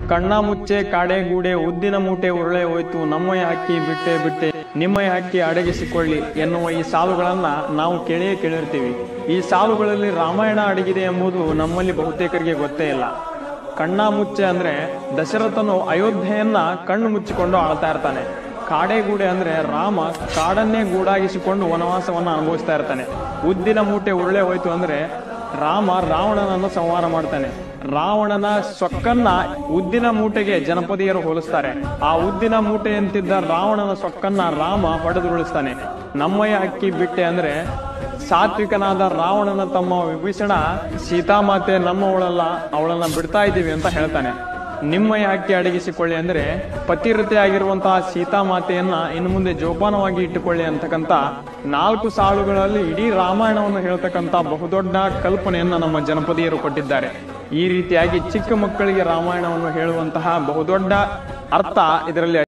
ಕಣ್ಣ ಮುಚ್ಚೆ ಕಾಡೆ ಗೂಡೆ ಉದ್ದಿನ ಮೂಟೆ ಉರುಳೆ ಹೋಯ್ತು ನಮ್ಮಯ ಅಕ್ಕಿ ಬಿಟ್ಟೆ ಬಿಟ್ಟೆ ನಿಮ್ಮಯ ಅಕ್ಕಿ ಅಡಗಿಸಿಕೊಳ್ಳಿ ಎನ್ನುವ ಈ ಸಾಲುಗಳನ್ನ ನಾವು ಕೇಳಿಯೇ ಕೇಳಿರ್ತೀವಿ ಈ ಸಾಲುಗಳಲ್ಲಿ ರಾಮಾಯಣ ಅಡಗಿದೆ ಎಂಬುದು ನಮ್ಮಲ್ಲಿ ಬಹುತೇಕರಿಗೆ ಗೊತ್ತೇ ಇಲ್ಲ ಕಣ್ಣ ಮುಚ್ಚೆ ಅಂದ್ರೆ ದಶರಥನು ಅಯೋಧ್ಯೆಯನ್ನ ಕಣ್ಣು ಮುಚ್ಚಿಕೊಂಡು ಆಳ್ತಾ ಇರ್ತಾನೆ ಕಾಡೆಗೂಡೆ ಅಂದ್ರೆ ರಾಮ ಕಾಡನ್ನೇ ಗೂಡಾಗಿಸಿಕೊಂಡು ವನವಾಸವನ್ನ ಅನುಭವಿಸ್ತಾ ಇರ್ತಾನೆ ಉದ್ದಿನ ಮೂಟೆ ಉರುಳೆ ಹೋಯ್ತು ಅಂದ್ರೆ ರಾಮ ರಾವಣನನ್ನು ಸಂಹಾರ ಮಾಡ್ತಾನೆ ರಾವಣನ ಸೊಕ್ಕನ್ನ ಉದ್ದಿನ ಮೂಟೆಗೆ ಜನಪದಿಯರು ಹೋಲಿಸ್ತಾರೆ ಆ ಉದ್ದಿನ ಮೂಟೆ ಅಂತಿದ್ದ ರಾವಣನ ಸೊಕ್ಕನ್ನ ರಾಮ ಹೊಡೆದುರುಳಿಸ್ತಾನೆ ನಮ್ಮಯ್ಯ ಅಕ್ಕಿ ಬಿಟ್ಟೆ ಅಂದ್ರೆ ಸಾತ್ವಿಕನಾದ ರಾವಣನ ತಮ್ಮ ವಿಭೀಷಣ ಸೀತಾಮಾತೆ ನಮ್ಮವಳಲ್ಲ ಅವಳನ್ನ ಬಿಡ್ತಾ ಇದ್ದೀವಿ ಅಂತ ಹೇಳ್ತಾನೆ ನಿಮ್ಮಯ್ಯ ಅಕ್ಕಿ ಅಡಗಿಸಿಕೊಳ್ಳಿ ಅಂದ್ರೆ ಪತಿವ್ರತೆ ಆಗಿರುವಂತಹ ಸೀತಾಮಾತೆಯನ್ನ ಇನ್ನು ಮುಂದೆ ಜೋಪಾನವಾಗಿ ಇಟ್ಟುಕೊಳ್ಳಿ ಅಂತಕ್ಕಂಥ ನಾಲ್ಕು ಸಾಲುಗಳಲ್ಲಿ ಇಡೀ ರಾಮಾಯಣವನ್ನು ಹೇಳ್ತಕ್ಕಂಥ ಬಹುದೊಡ್ಡ ಕಲ್ಪನೆಯನ್ನ ನಮ್ಮ ಜನಪದಿಯರು ಕೊಟ್ಟಿದ್ದಾರೆ ಈ ರೀತಿಯಾಗಿ ಚಿಕ್ಕ ಮಕ್ಕಳಿಗೆ ರಾಮಾಯಣವನ್ನು ಹೇಳುವಂತಹ ಬಹುದೊಡ್ಡ ಅರ್ಥ ಇದರಲ್ಲಿ